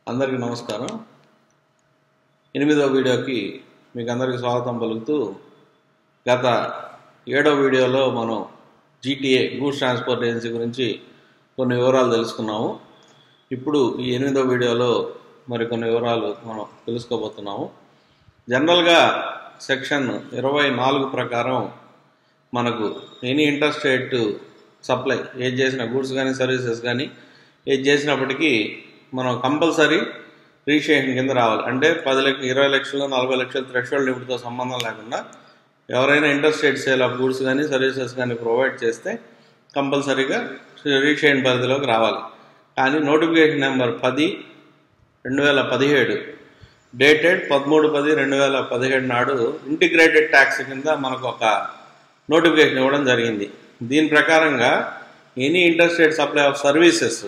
అందరికీ నమస్కారం ఎనిమిదవ వీడియోకి మీకు అందరికీ స్వాగతం పలుకుతూ గత ఏడవ వీడియోలో మనం జీటీఏ గూడ్స్ ట్రాన్స్పోర్ట్ ఏజెన్సీ గురించి కొన్ని వివరాలు తెలుసుకున్నాము ఇప్పుడు ఈ ఎనిమిదవ వీడియోలో మరికొన్ని వివరాలు మనం తెలుసుకోబోతున్నాము జనరల్గా సెక్షన్ ఇరవై నాలుగు ప్రకారం మనకు ఎనీ ఇంటర్స్టేట్ సప్లై ఏది చేసిన గూడ్స్ కానీ సర్వీసెస్ కానీ ఏది చేసినప్పటికీ మనం కంపల్సరీ రిజిస్ట్రేషన్ కింద రావాలి అంటే పది లక్ష ఇరవై లక్షలు నలభై లక్షల థ్రెషోల్డ్ లిమిట్తో సంబంధం లేకుండా ఎవరైనా ఇంటర్స్టేట్ సేల్ ఆఫ్ గూడ్స్ కానీ సర్వీసెస్ కానీ ప్రొవైడ్ చేస్తే కంపల్సరీగా రిజిస్ట్రేషన్ పరిధిలోకి రావాలి కానీ నోటిఫికేషన్ నెంబర్ పది రెండు వేల పదిహేడు డేటెడ్ పదమూడు పది రెండు వేల పదిహేడు నాడు ఇంటిగ్రేటెడ్ ట్యాక్స్ కింద మనకు ఒక నోటిఫికేషన్ ఇవ్వడం జరిగింది దీని ప్రకారంగా any interstate supply of services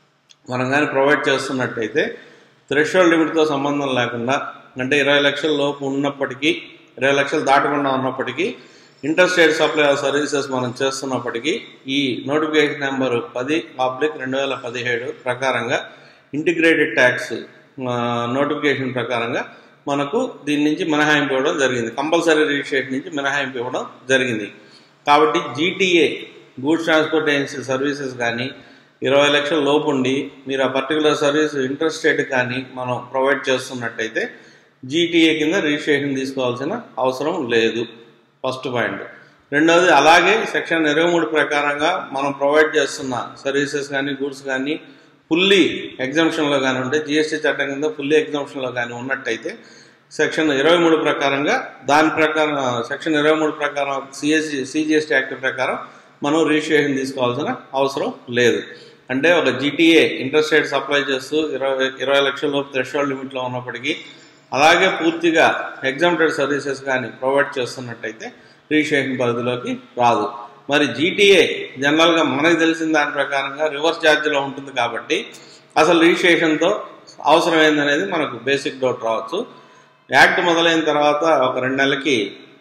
మనం కానీ ప్రొవైడ్ చేస్తున్నట్టయితే థ్రెషోల్డ్ లిమిట్తో సంబంధం లేకుండా అంటే ఇరవై లక్షల లోపు ఉన్నప్పటికీ ఇరవై లక్షలు దాటకుండా ఉన్నప్పటికీ ఇంటర్స్టేట్ సప్లై ఆఫ్ సర్వీసెస్ మనం చేస్తున్నప్పటికీ ఈ నోటిఫికేషన్ నెంబర్ పది పబ్లిక్ రెండు వేల పదిహేడు ప్రకారంగా ఇంటిగ్రేటెడ్ ట్యాక్స్ నోటిఫికేషన్ ప్రకారంగా మనకు దీని నుంచి మినహాయింపు ఇవ్వడం జరిగింది కంపల్సరీ రిజిస్ట్రేషన్ నుంచి మినహాయింపు ఇవ్వడం జరిగింది కాబట్టి GTA goods transport agency services కానీ ఇరవై లక్షల లోపు ఉండి మీరు ఆ పర్టికులర్ సర్వీస్ ఇంట్రెస్టెడ్ కానీ మనం ప్రొవైడ్ చేస్తున్నట్టయితే జీటీఏ కింద రిజిస్ట్రేషన్ తీసుకోవాల్సిన అవసరం లేదు ఫస్ట్ పాయింట్ రెండవది అలాగే సెక్షన్ ఇరవై మూడు ప్రకారంగా మనం ప్రొవైడ్ చేస్తున్న సర్వీసెస్ కానీ గూడ్స్ కానీ ఫుల్లీ ఎగ్జామ్షన్లో కానీ ఉంటే జిఎస్టీ చట్టం కింద ఫుల్లీ ఎగ్జామ్షన్లో కానీ ఉన్నట్టయితే సెక్షన్ ఇరవై మూడు ప్రకారంగా దాని ప్రకారం సెక్షన్ ఇరవై మూడు ప్రకారం సిఎస్సి సిజిఎస్టీ యాక్ట్ ప్రకారం మనం రిజిస్ట్రేషన్ తీసుకోవాల్సిన అవసరం లేదు అంటే ఒక జీటీఏ ఇంట్రెస్టేట్ సప్లై చేస్తూ ఇరవై ఇరవై లక్షల లోపు థ్రెషోల్డ్ లిమిట్లో ఉన్నప్పటికీ అలాగే పూర్తిగా ఎగ్జామ్టెడ్ సర్వీసెస్ కానీ ప్రొవైడ్ చేస్తున్నట్టయితే రిజిస్ట్రేషన్ పరిధిలోకి రాదు మరి జీటీఏ జనరల్గా మనకు తెలిసిన దాని ప్రకారంగా రివర్స్ ఛార్జ్లో ఉంటుంది కాబట్టి అసలు రిజిస్ట్రేషన్తో అవసరం ఏందనేది మనకు బేసిక్ డౌట్ రావచ్చు యాక్ట్ మొదలైన తర్వాత ఒక రెండు నెలలకి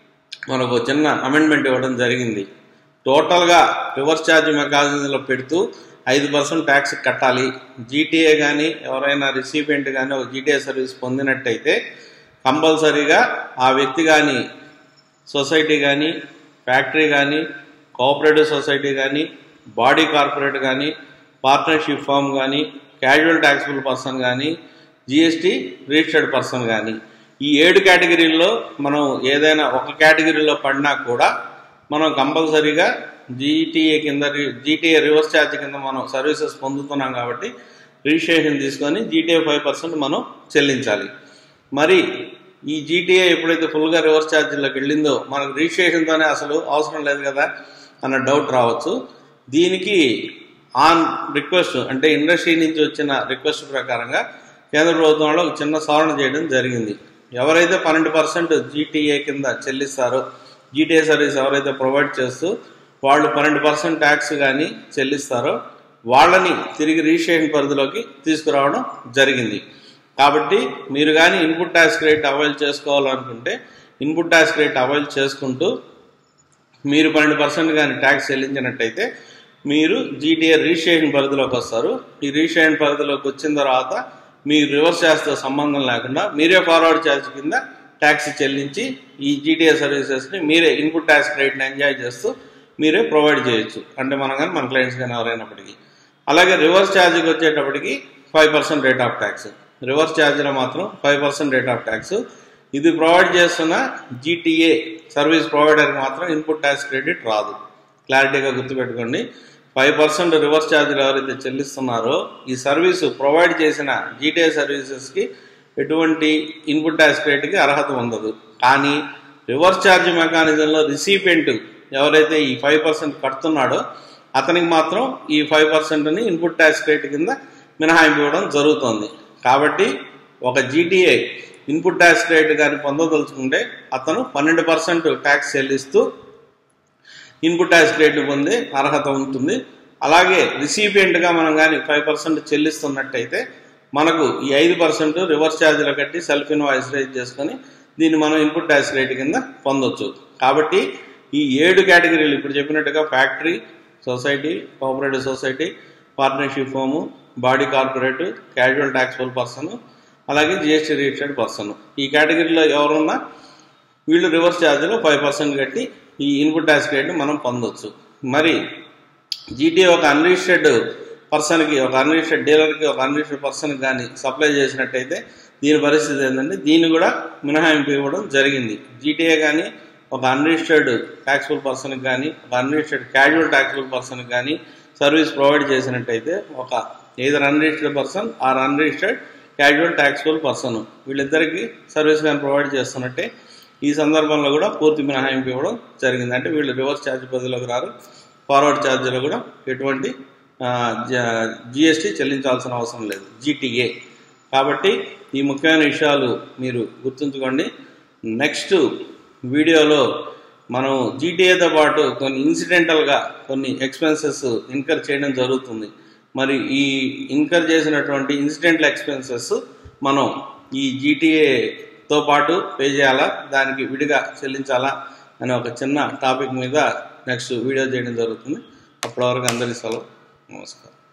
మనకు చిన్న అమెండ్మెంట్ ఇవ్వడం జరిగింది టోటల్గా రివర్స్ ఛార్జ్ మెకానిజంలో పెడుతూ ఐదు పర్సెంట్ ట్యాక్స్ కట్టాలి జీటీఏ కానీ ఎవరైనా రిసిపియంట్ కానీ ఒక జీటీఏ సర్వీస్ పొందినట్టయితే కంపల్సరీగా ఆ వ్యక్తి కానీ సొసైటీ కానీ ఫ్యాక్టరీ కానీ కోఆపరేటివ్ సొసైటీ కానీ బాడీ కార్పొరేట్ కానీ పార్ట్నర్షిప్ ఫామ్ కానీ క్యాజువల్ ట్యాక్సిబుల్ పర్సన్ కానీ జిఎస్టీ రిజిస్టర్డ్ పర్సన్ కానీ ఈ ఏడు కేటగిరీల్లో మనం ఏదైనా ఒక కేటగిరీలో పడినా కూడా మనం కంపల్సరీగా జీటీఏ కింద జీటీఏ రివర్స్ ఛార్జ్ కింద మనం సర్వీసెస్ పొందుతున్నాం కాబట్టి రిజిస్ట్రేషన్ తీసుకొని జీటీఏ ఫైవ్ పర్సెంట్ మనం చెల్లించాలి మరి ఈ జీటీఏ ఎప్పుడైతే ఫుల్గా రివర్స్ ఛార్జీలోకి వెళ్ళిందో మనకు రిజిస్ట్రేషన్తోనే అసలు అవసరం లేదు కదా అన్న డౌట్ రావచ్చు దీనికి ఆన్ రిక్వెస్ట్ అంటే ఇండస్ట్రీ నుంచి వచ్చిన రిక్వెస్ట్ ప్రకారంగా కేంద్ర ప్రభుత్వంలో ఒక చిన్న సవరణ చేయడం జరిగింది ఎవరైతే పన్నెండు పర్సెంట్ జీటీఏ కింద చెల్లిస్తారో జీటీఏ సర్వీస్ ఎవరైతే ప్రొవైడ్ చేస్తూ వాళ్ళు పన్నెండు పర్సెంట్ ట్యాక్స్ కానీ చెల్లిస్తారో వాళ్ళని తిరిగి రిజిస్ట్రేషన్ పరిధిలోకి తీసుకురావడం జరిగింది కాబట్టి మీరు కానీ ఇన్పుట్ ట్యాక్స్ క్రెడిట్ అవైల్ చేసుకోవాలనుకుంటే ఇన్పుట్ ట్యాక్స్ క్రెడిట్ అవైల్ చేసుకుంటూ మీరు పన్నెండు పర్సెంట్ కానీ ట్యాక్స్ చెల్లించినట్టయితే మీరు జీటీఏ రిజిస్ట్రేషన్ పరిధిలోకి వస్తారు ఈ రిజిస్ట్రేషన్ పరిధిలోకి వచ్చిన తర్వాత మీరు రివర్స్ ఛార్జ్తో సంబంధం లేకుండా మీరే ఫార్వర్డ్ ఛార్జ్ కింద ట్యాక్స్ చెల్లించి ఈ జీటీఏ సర్వీసెస్ని మీరే ఇన్పుట్ ట్యాక్స్ క్రెడిట్ని ఎంజాయ్ చేస్తూ మీరే ప్రొవైడ్ చేయొచ్చు అంటే మనం కానీ మన క్లయింట్స్ కానీ ఎవరైనప్పటికీ అలాగే రివర్స్ ఛార్జ్కి వచ్చేటప్పటికి five percent rate of tax reverse ఛార్జ్లో మాత్రం five percent rate of tax ఇది ప్రొవైడ్ చేస్తున్న జీటీఏ సర్వీస్ ప్రొవైడర్కి మాత్రం ఇన్పుట్ ట్యాక్స్ క్రెడిట్ రాదు క్లారిటీగా గుర్తుపెట్టుకోండి ఫైవ్ పర్సెంట్ రివర్స్ ఛార్జీలు ఎవరైతే చెల్లిస్తున్నారో ఈ సర్వీసు ప్రొవైడ్ చేసిన జీటీఏ సర్వీసెస్కి ఎటువంటి ఇన్పుట్ ట్యాక్స్ క్రెడిట్కి అర్హత ఉండదు కానీ రివర్స్ ఛార్జ్ మెకానిజంలో రిసిపియంట్ ఎవరైతే ఈ ఫైవ్ పర్సెంట్ కడుతున్నాడో అతనికి మాత్రం ఈ ఫైవ్ పర్సెంట్ని ఇన్పుట్ ట్యాక్స్ క్రెడిట్ కింద మినహాయింపు ఇవ్వడం జరుగుతుంది కాబట్టి ఒక జీటీఏ ఇన్పుట్ ట్యాక్స్ క్రెడిట్ కానీ పొందదలుచుకుంటే అతను పన్నెండు పర్సెంట్ ట్యాక్స్ చెల్లిస్తూ ఇన్పుట్ ట్యాక్స్ క్రెడిట్ పొందే అర్హత ఉంటుంది అలాగే రిసిపియంట్గా మనం కానీ ఫైవ్ పర్సెంట్ చెల్లిస్తున్నట్టయితే మనకు ఈ ఐదు పర్సెంట్ రివర్స్ ఛార్జీలు కట్టి సెల్ఫ్ ఇన్వాయిస్ రేజ్ చేసుకొని దీన్ని మనం ఇన్పుట్ ట్యాక్స్ రేట్ కింద పొందొచ్చు కాబట్టి ఈ ఏడు కేటగిరీలు ఇప్పుడు చెప్పినట్టుగా factory society cooperative society partnership firm body corporate casual taxable person అలాగే జిఎస్టీ రిజిస్టర్డ్ పర్సన్ ఈ కేటగిరీలో ఎవరున్నా వీళ్ళు రివర్స్ ఛార్జీలో ఫైవ్ పర్సెంట్ కట్టి ఈ ఇన్పుట్ ట్యాక్స్ క్రెడిట్ మనం పొందొచ్చు మరి జీటీఏ ఒక అన్రిజిస్టర్డ్ పర్సన్కి ఒక అన్రిజిస్టర్డ్ డీలర్కి ఒక అన్రిజిస్టర్డ్ పర్సన్కి కానీ సప్లై చేసినట్టయితే దీని పరిస్థితి ఏంటంటే దీన్ని కూడా మినహాయింపు ఇవ్వడం జరిగింది జీటీఏ కానీ ఒక అన్రిజిస్టర్డ్ ట్యాక్సిబుల్ పర్సన్కి కానీ ఒక అన్రిజిస్టర్డ్ క్యాజువల్ ట్యాక్సిబుల్ పర్సన్కి కానీ సర్వీస్ ప్రొవైడ్ చేసినట్టయితే ఒక either unregistered person or unregistered casual taxable person వీళ్ళిద్దరికి సర్వీస్ కానీ ప్రొవైడ్ చేస్తున్నట్టే ఈ సందర్భంలో కూడా పూర్తి మినహాయింపు ఇవ్వడం జరిగింది అంటే వీళ్ళు రివర్స్ ఛార్జ్ పరిధిలోకి రారు ఫార్వర్డ్ ఛార్జీలో కూడా ఎటువంటి జిఎస్టీ చెల్లించాల్సిన అవసరం లేదు జీటీఏ కాబట్టి ఈ ముఖ్యమైన విషయాలు మీరు గుర్తుంచుకోండి నెక్స్ట్ వీడియోలో మనం జీటీఏతో పాటు కొన్ని ఇన్సిడెంటల్గా కొన్ని ఎక్స్పెన్సెస్ ఇన్కర్ చేయడం జరుగుతుంది మరి ఈ ఇన్కర్ చేసినటువంటి ఇన్సిడెంటల్ ఎక్స్పెన్సెస్ మనం ఈ జీటీఏతో పాటు పే చేయాలా దానికి విడిగా చెల్లించాలా అనే ఒక చిన్న టాపిక్ మీద నెక్స్ట్ వీడియో చేయడం జరుగుతుంది అప్పటి వరకు అందరి సెలవు నమస్కారం